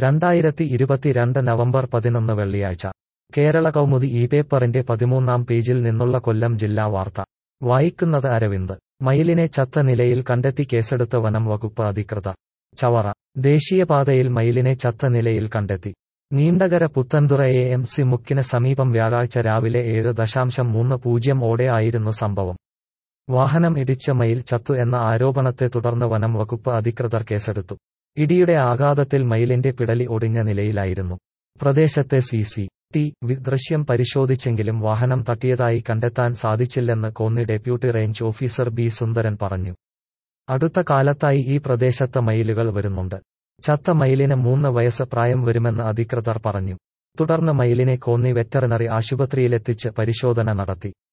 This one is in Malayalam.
രണ്ടായിരത്തി ഇരുപത്തിരണ്ട് നവംബർ പതിനൊന്ന് വെള്ളിയാഴ്ച കേരള കൗമുദി ഈ പേപ്പറിന്റെ പതിമൂന്നാം പേജിൽ നിന്നുള്ള കൊല്ലം ജില്ലാ വാർത്ത വായിക്കുന്നത് അരവിന്ദ് മയിലിനെ ചത്ത നിലയിൽ കണ്ടെത്തി കേസെടുത്ത വനം വകുപ്പ് അധികൃതർ ചവറ ദേശീയപാതയിൽ മയിലിനെ ചത്ത നിലയിൽ കണ്ടെത്തി Neendakara Puthenthura A M C മുക്കിന് സമീപം വ്യാഴാഴ്ച രാവിലെ ഏഴ് ദശാംശം മൂന്ന് പൂജ്യം ഓടെ ആയിരുന്നു സംഭവം വാഹനം ഇടിച്ച മയിൽ ചത്തു എന്ന ആരോപണത്തെ തുടർന്ന് വനം വകുപ്പ് അധികൃതർ കേസെടുത്തു ഇടിയുടെ ആഘാതത്തിൽ മയിലിന്റെ പിടലി ഒടിഞ്ഞ നിലയിലായിരുന്നു പ്രദേശത്തെ സി സി ടി വി ദൃശ്യം പരിശോധിച്ചെങ്കിലും വാഹനം തട്ടിയതായി കണ്ടെത്താൻ സാധിച്ചില്ലെന്ന് Konni deputy range officer B Sundaran പറഞ്ഞു അടുത്ത കാലത്തായി ഈ പ്രദേശത്ത് മയിലുകൾ വരുന്നുണ്ട് ചത്ത മയിലിന് മൂന്ന് വയസ്സ് പ്രായം വരുമെന്ന് അധികൃതർ പറഞ്ഞു തുടർന്ന് മയിലിനെ കോന്നി വെറ്ററിനറി ആശുപത്രിയിലെത്തിച്ച് പരിശോധന നടത്തി